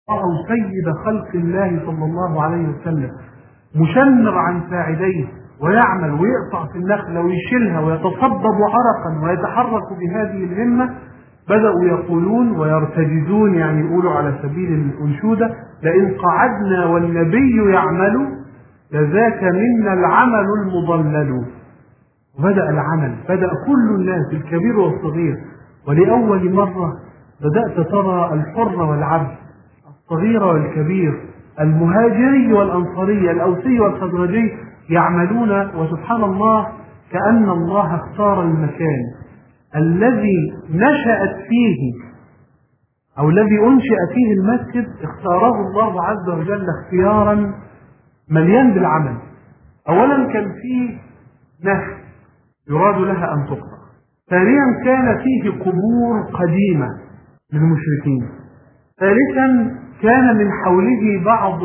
رأوا سيد خلق الله صلى الله عليه وسلم مشمر عن ساعديه ويعمل ويقطع في النخلة ويشيلها ويتصبب عرقا ويتحرك بهذه الهمة بدأوا يقولون ويرتجزون يعني يقولوا على سبيل الأنشودة لئن قعدنا والنبي يعمل لذاك منا العمل المضلل وبدأ العمل بدأ كل الناس الكبير والصغير ولأول مرة بدأت ترى الحر والعبد الصغير والكبير المهاجري والأنصاري الأوسي والخزرجي يعملون وسبحان الله كأن الله اختار المكان الذي نشأت فيه أو الذي أنشأ فيه المسجد اختاره الله عز وجل اختيارا مليان بالعمل أولا كان فيه نهر يراد لها أن تقطع ثانيا كان فيه قبور قديمة للمشركين ثالثا كان من حوله بعض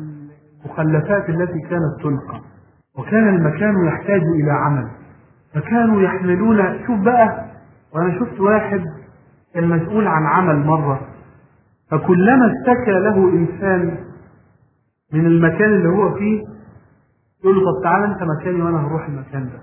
المخلفات التي كانت تلقى وكان المكان يحتاج إلى عمل فكانوا يحملون شوف بقى وأنا شفت واحد كان مسؤول عن عمل مرة فكلما اشتكى له إنسان من المكان اللي هو فيه يقول له طب تعالى أنت مكاني وأنا هروح المكان ده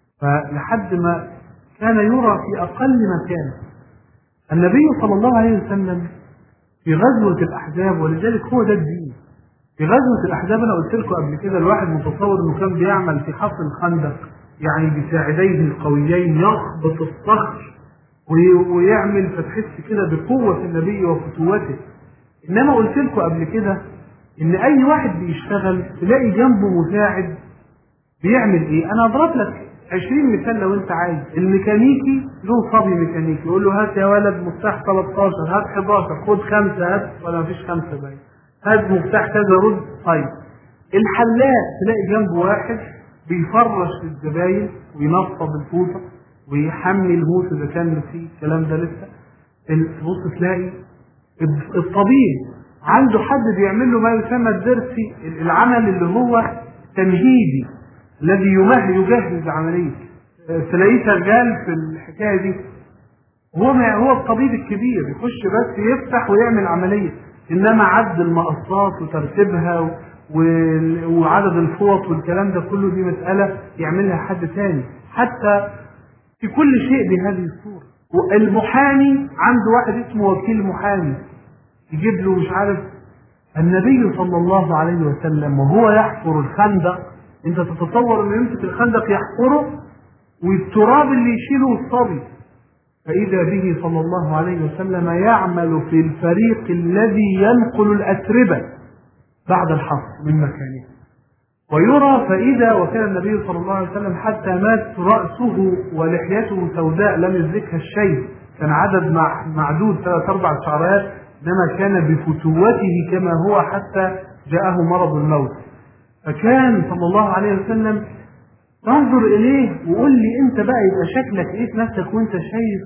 فلحد ما كان يرى في أقل مكان النبي صلى الله عليه وسلم في غزوة الأحزاب ولذلك هو ده الدين في غزوة الأحزاب أنا قلت لكم قبل كده الواحد متصور إنه كان بيعمل في حفر الخندق يعني بساعديه القويين يخبط الصخر ويعمل فتحس كده بقوة النبي وفتوته إنما قلت لكم قبل كده إن أي واحد بيشتغل تلاقي جنبه مساعد بيعمل إيه؟ أنا أضرب لك 20 مثال لو أنت عايز الميكانيكي له صبي ميكانيكي يقول له هات يا ولد مفتاح 13 هات 11 خد خمسة هات ولا مفيش خمسة باين هات مفتاح كذا رد طيب الحلاق تلاقي جنبه واحد بيفرش الزباين وينصب الفوطه ويحمي الموس اذا كان فيه الكلام ده لسه تبص تلاقي الطبيب عنده حد بيعمل له ما يسمى الدرسي العمل اللي هو تمهيدي الذي يمهد يجهز عمليه تلاقيه شغال في الحكايه دي هو هو الطبيب الكبير يخش بس يفتح ويعمل عمليه انما عد المقصات وترتيبها وعدد الفوط والكلام ده كله دي مسألة يعملها حد تاني حتى في كل شيء بهذه الصورة المحامي عنده واحد اسمه وكيل محامي يجيب له مش عارف النبي صلى الله عليه وسلم وهو يحفر الخندق انت تتصور انه يمسك الخندق يحفره والتراب اللي يشيله الصبي فإذا به صلى الله عليه وسلم يعمل في الفريق الذي ينقل الأتربة بعد الحصر من مكانه ويرى فإذا وكان النبي صلى الله عليه وسلم حتى مات رأسه ولحيته سوداء لم يدركها الشيء كان عدد معدود ثلاث أربع شعرات إنما كان بفتوته كما هو حتى جاءه مرض الموت فكان صلى الله عليه وسلم تنظر إليه وقول لي أنت بقى يبقى شكلك إيه في نفسك وأنت شايف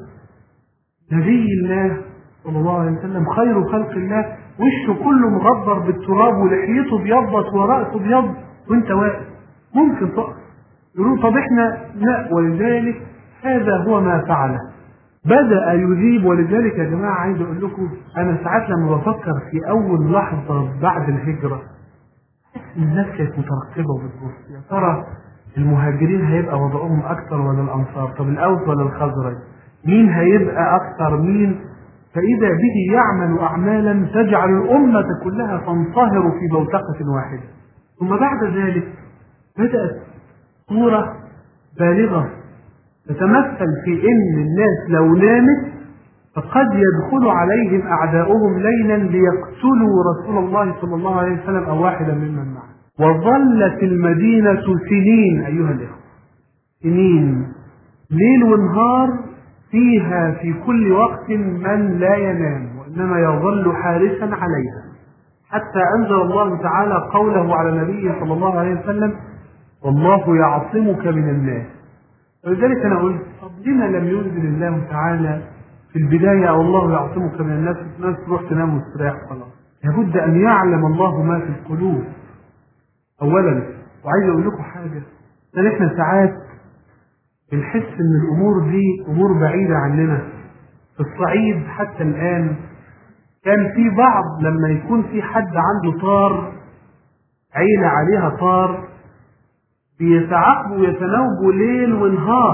نبي الله صلى الله عليه وسلم خير خلق الله وشه كله مغبر بالتراب ولحيته ابيضت وراسه ابيض وانت واقف ممكن تقف يقولون طب احنا لا ولذلك هذا هو ما فعله بدأ يذيب ولذلك يا جماعة عايز أقول لكم أنا ساعات لما بفكر في أول لحظة بعد الهجرة الناس كانت مترقبة وبتبص يا ترى المهاجرين هيبقى وضعهم أكثر ولا الأنصار طب الأوس ولا الخزرج مين هيبقى أكثر مين فإذا به يعمل أعمالا تجعل الأمة كلها تنصهر في بوتقة واحدة ثم بعد ذلك بدأت صورة بالغة تتمثل في أن الناس لو نامت فقد يدخل عليهم أعداؤهم ليلا ليقتلوا رسول الله صلى الله عليه وسلم أو واحدا ممن معه وظلت المدينة سنين أيها الإخوة سنين ليل ونهار فيها في كل وقت من لا ينام وإنما يظل حارسا عليها حتى أنزل الله تعالى قوله على النبي صلى الله عليه وسلم والله يعصمك من الناس ولذلك أنا قلت طب لما لم ينزل الله تعالى في البداية أو الله يعصمك من الناس الناس تروح تنام وتستريح خلاص لابد أن يعلم الله ما في القلوب أولا وعايز أقول لكم حاجة لأن إحنا ساعات بنحس ان الامور دي امور بعيده عننا في الصعيد حتى الان كان في بعض لما يكون في حد عنده طار عيلة عليها طار بيتعاقبوا ويتناوبوا ليل ونهار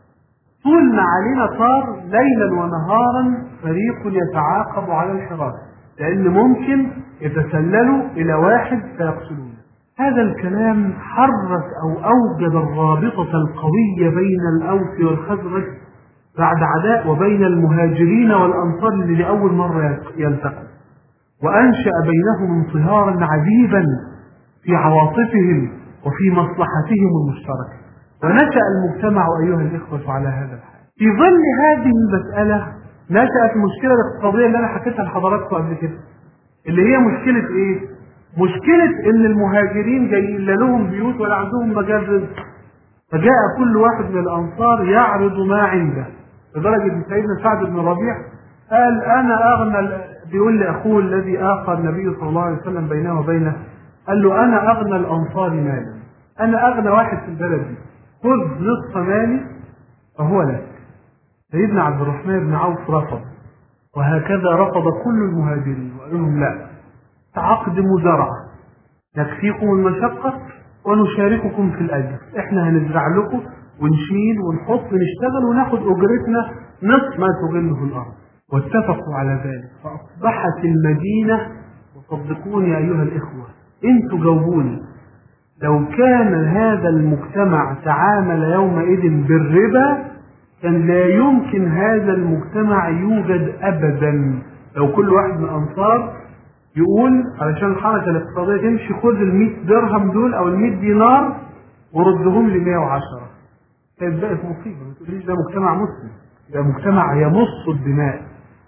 طول ما علينا طار ليلا ونهارا فريق يتعاقب على الحراسة لأن ممكن يتسللوا إلى واحد فيقتلونه هذا الكلام حرك أو أوجد الرابطة القوية بين الأوس والخزرج بعد عداء وبين المهاجرين والأنصار اللي لأول مرة يلتقوا وأنشأ بينهم انصهارا عجيبا في عواطفهم وفي مصلحتهم المشتركة ونشأ المجتمع أيها الإخوة على هذا الحال في ظل هذه المسألة نشأت المشكلة الاقتصادية اللي أنا حكيتها لحضراتكم قبل كده اللي هي مشكلة إيه؟ مشكلة إن المهاجرين جايين لا لهم بيوت ولا عندهم مجال رزق فجاء كل واحد من الأنصار يعرض ما عنده لدرجة إن سيدنا سعد بن ربيع قال أنا أغنى بيقول لأخوه الذي آخى النبي صلى الله عليه وسلم بينه وبينه قال له أنا أغنى الأنصار مالا أنا أغنى واحد في البلد دي خذ نصف مالي فهو لك سيدنا عبد الرحمن بن عوف رفض وهكذا رفض كل المهاجرين وقال لهم لا عقد مزارعة نكفيكم المشقة ونشارككم في الأجر احنا هنزرع لكم ونشيل ونحط ونشتغل وناخد أجرتنا نصف ما تغله الأرض واتفقوا على ذلك فأصبحت المدينة وصدقوني يا أيها الإخوة انتوا جاوبوني لو كان هذا المجتمع تعامل يومئذ بالربا كان لا يمكن هذا المجتمع يوجد أبدا لو كل واحد من الأنصار يقول علشان الحركة الاقتصادية تمشي خد ال 100 درهم دول أو ال 100 دينار وردهم ل 110 كانت بقت مصيبة ما تقوليش ده مجتمع مسلم ده مجتمع يمص الدماء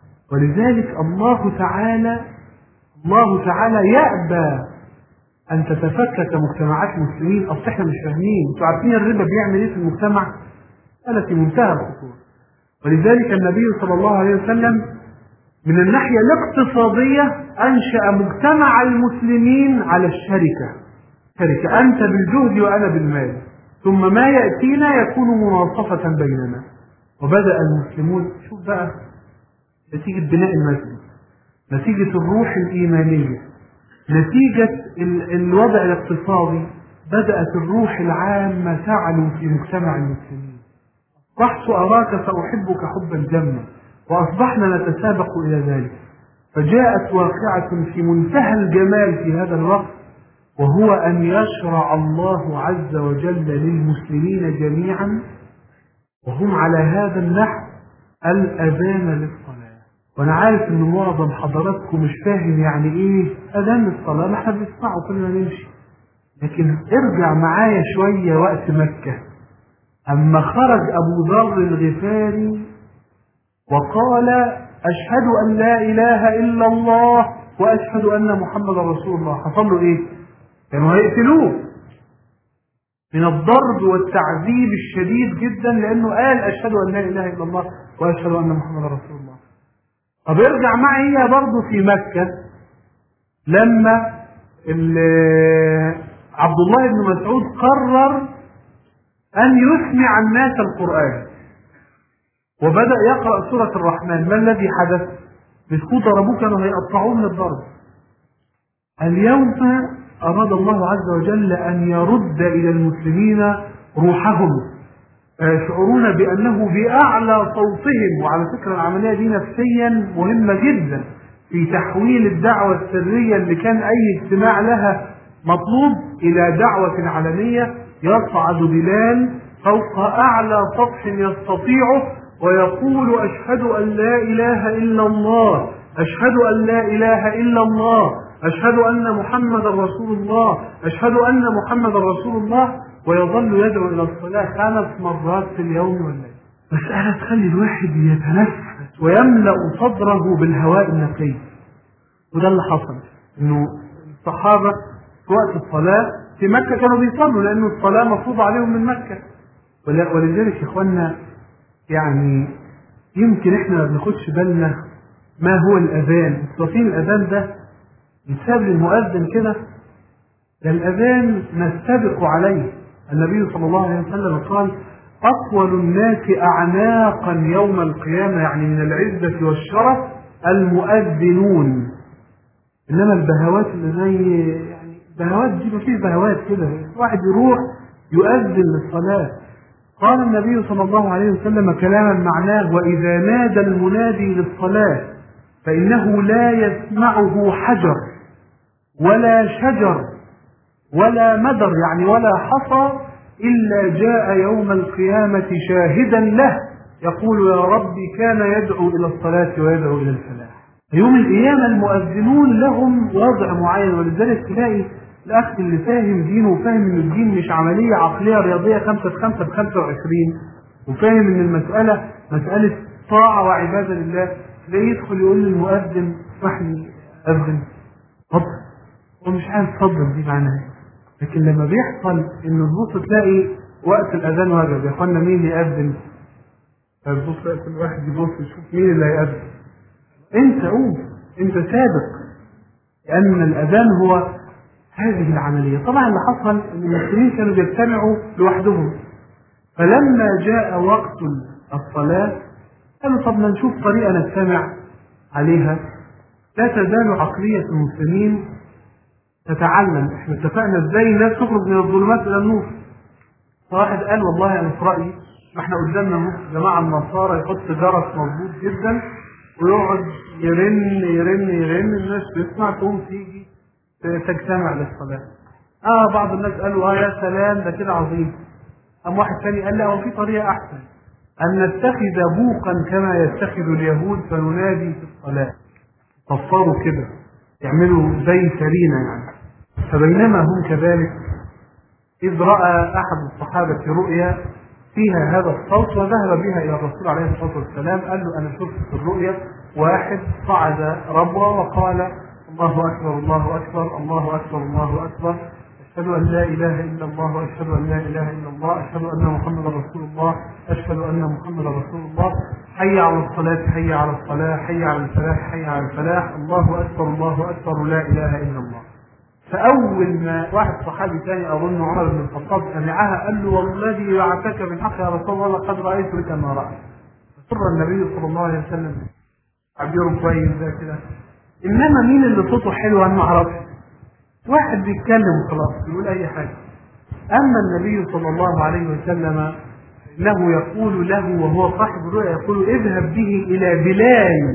ولذلك الله تعالى الله تعالى يأبى أن تتفكك مجتمعات المسلمين أصل إحنا مش فاهمين أنتوا عارفين الربا بيعمل إيه في المجتمع؟ هذا في منتهى الخطورة ولذلك النبي صلى الله عليه وسلم من الناحية الاقتصادية أنشأ مجتمع المسلمين على الشركة شركة أنت بالجهد وأنا بالمال ثم ما يأتينا يكون مناصفة بيننا وبدأ المسلمون شوف بقى نتيجة بناء المسجد نتيجة الروح الإيمانية نتيجة الوضع الاقتصادي بدأت الروح العامة تعلو في مجتمع المسلمين أصبحت أراك فأحبك حب الجنة وأصبحنا نتسابق إلى ذلك فجاءت واقعة في منتهى الجمال في هذا الوقت وهو أن يشرع الله عز وجل للمسلمين جميعا وهم على هذا النحو الأذان للصلاة وأنا عارف إن معظم حضراتكم مش فاهم يعني إيه أذان للصلاة ما احنا بنسمعه كل ما نمشي لكن ارجع معايا شوية وقت مكة أما خرج أبو ذر الغفاري وقال أشهد أن لا إله إلا الله وأشهد أن محمد رسول الله حصل له إيه؟ كانوا هيقتلوه من الضرب والتعذيب الشديد جدا لأنه قال أشهد أن لا إله إلا الله وأشهد أن محمد رسول الله طب ارجع معي برضه في مكة لما عبد الله بن مسعود قرر أن يسمع الناس القرآن وبدأ يقرأ سورة الرحمن ما الذي حدث؟ مسكوا ضربوه كانوا هيقطعوه من الضرب اليوم أراد الله عز وجل أن يرد إلى المسلمين روحهم يشعرون بأنه بأعلى صوتهم وعلى فكرة العملية دي نفسيا مهمة جدا في تحويل الدعوة السرية اللي كان أي اجتماع لها مطلوب إلى دعوة علنية يصعد بلال فوق أعلى سطح يستطيعه ويقول أشهد أن لا إله إلا الله أشهد أن لا إله إلا الله أشهد أن محمد رسول الله أشهد أن محمد رسول الله ويظل يدعو إلى الصلاة خمس مرات في اليوم والليل مسألة تخلي الواحد يتنفس ويملأ صدره بالهواء النقي وده اللي حصل إنه الصحابة في وقت الصلاة في مكة كانوا بيصلوا لأن الصلاة مفروضة عليهم من مكة ولذلك يا إخواننا يعني يمكن إحنا ما بناخدش بالنا ما هو الأذان فين الأذان ده يساب للمؤذن كده ده الأذان نستبق عليه النبي صلى الله عليه وسلم قال أطول الناس أعناقا يوم القيامة يعني من العزة والشرف المؤذنون انما البهوات اللي زي يعني بهوات دي مفيش بهوات كده واحد يروح يؤذن للصلاه قال النبي صلى الله عليه وسلم كلاما معناه واذا نادى المنادي للصلاه فانه لا يسمعه حجر ولا شجر ولا مدر يعني ولا حصى إلا جاء يوم القيامة شاهدا له يقول يا رب كان يدعو إلى الصلاة ويدعو إلى الفلاح يوم القيامة المؤذنون لهم وضع معين ولذلك تلاقي الأخ اللي فاهم دينه وفاهم إن الدين مش عملية عقلية رياضية خمسة في خمسة بخمسة وعشرين وفاهم إن المسألة مسألة طاعة وعبادة لله تلاقيه يدخل يقول للمؤذن اسمح لي أذن اتفضل هو مش عارف اتفضل دي معناها ايه لكن لما بيحصل انه تبص تلاقي وقت الاذان وجب يا اخوانا مين يأذن فتبص تلاقي كل واحد يبص يشوف مين اللي هيأذن انت قوم انت سابق لان الاذان هو هذه العمليه طبعا اللي حصل ان المسلمين كانوا بيجتمعوا لوحدهم فلما جاء وقت الصلاه قالوا طب ما نشوف طريقه نجتمع عليها لا تزال عقليه المسلمين تتعلم احنا اتفقنا ازاي الناس تخرج من الظلمات الى النور فواحد قال والله انا في رايي ما احنا قدامنا جماعه النصارى يحط جرس مظبوط جدا ويقعد يرن يرن يرن الناس تسمع تقوم تيجي تجتمع للصلاه اه بعض الناس قالوا اه يا سلام ده كده عظيم قام واحد ثاني قال لا هو في طريقه احسن ان نتخذ بوقا كما يتخذ اليهود فننادي في الصلاه صفروا كده يعملوا زي سرينه يعني فبينما هم كذلك إذ رأى أحد الصحابة رؤيا فيها هذا الصوت وذهب بها إلى الرسول عليه الصلاة والسلام قال له أنا شفت في الرؤيا واحد صعد ربوة وقال الله أكبر الله أكبر الله أكبر الله أكبر أشهد أن لا إله إلا الله وأشهد أن لا إله إلا الله أشهد أن محمدا رسول الله أشهد أن محمدا رسول الله حي على الصلاة حي على الصلاة حي على الفلاح حي على الفلاح الله أكبر الله أكبر لا إله إلا الله فأول ما واحد صحابي ثاني أظن عمر بن الخطاب سمعها قال له والذي يعتك من حق يا رسول الله لقد رأيت لك ما رأيت فسر النبي صلى الله عليه وسلم تعبيره كويس ده كده إنما مين اللي صوته حلو أنا ما أعرفش واحد بيتكلم وخلاص يقول أي حاجة أما النبي صلى الله عليه وسلم إنه يقول له وهو صاحب الرؤيا يقول اذهب به إلى بلال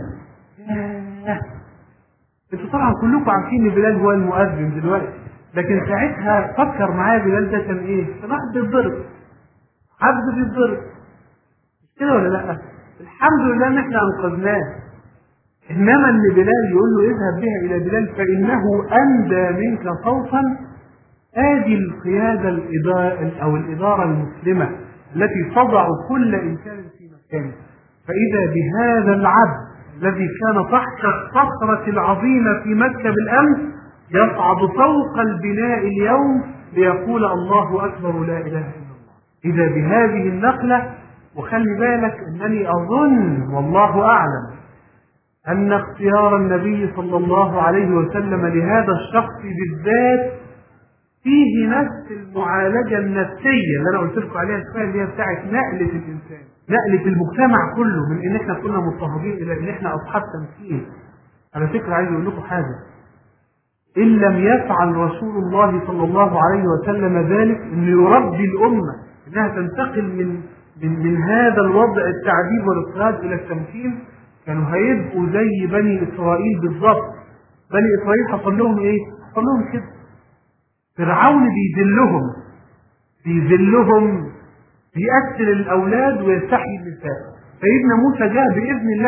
انتوا طبعا كلكم عارفين ان بلال هو المؤذن دلوقتي لكن ساعتها فكر معايا بلال ده كان ايه؟ كان واحد بيتضرب عبد بيتضرب مش كده ولا لا؟ الحمد لله ان احنا انقذناه انما ان بلال يقول له اذهب بها الى بلال فانه اندى منك صوتا ادي القياده الاداره او الاداره المسلمه التي تضع كل انسان في مكانه فاذا بهذا العبد الذي كان تحت الصخرة العظيمة في مكة بالأمس يصعد فوق البناء اليوم ليقول الله أكبر لا إله إلا الله إذا بهذه النقلة وخلي بالك أنني أظن والله أعلم أن اختيار النبي صلى الله عليه وسلم لهذا الشخص بالذات فيه نفس المعالجة النفسية اللي أنا قلت لكم عليها شوية اللي هي بتاعت نقلة الإنسان نقلة المجتمع كله من إن إحنا كنا مضطهدين إلى إن إحنا أصحاب تمثيل على فكرة عايز أقول لكم حاجة إن لم يفعل رسول الله صلى الله عليه وسلم ذلك إنه يربي الأمة إنها تنتقل من من من هذا الوضع التعذيب والاضطهاد إلى التمثيل كانوا هيبقوا زي بني إسرائيل بالضبط بني إسرائيل حصل لهم إيه؟ حصل لهم كده فرعون بيذلهم بيذلهم بيقتل الأولاد ويستحيي النساء سيدنا موسى جاء بإذن الله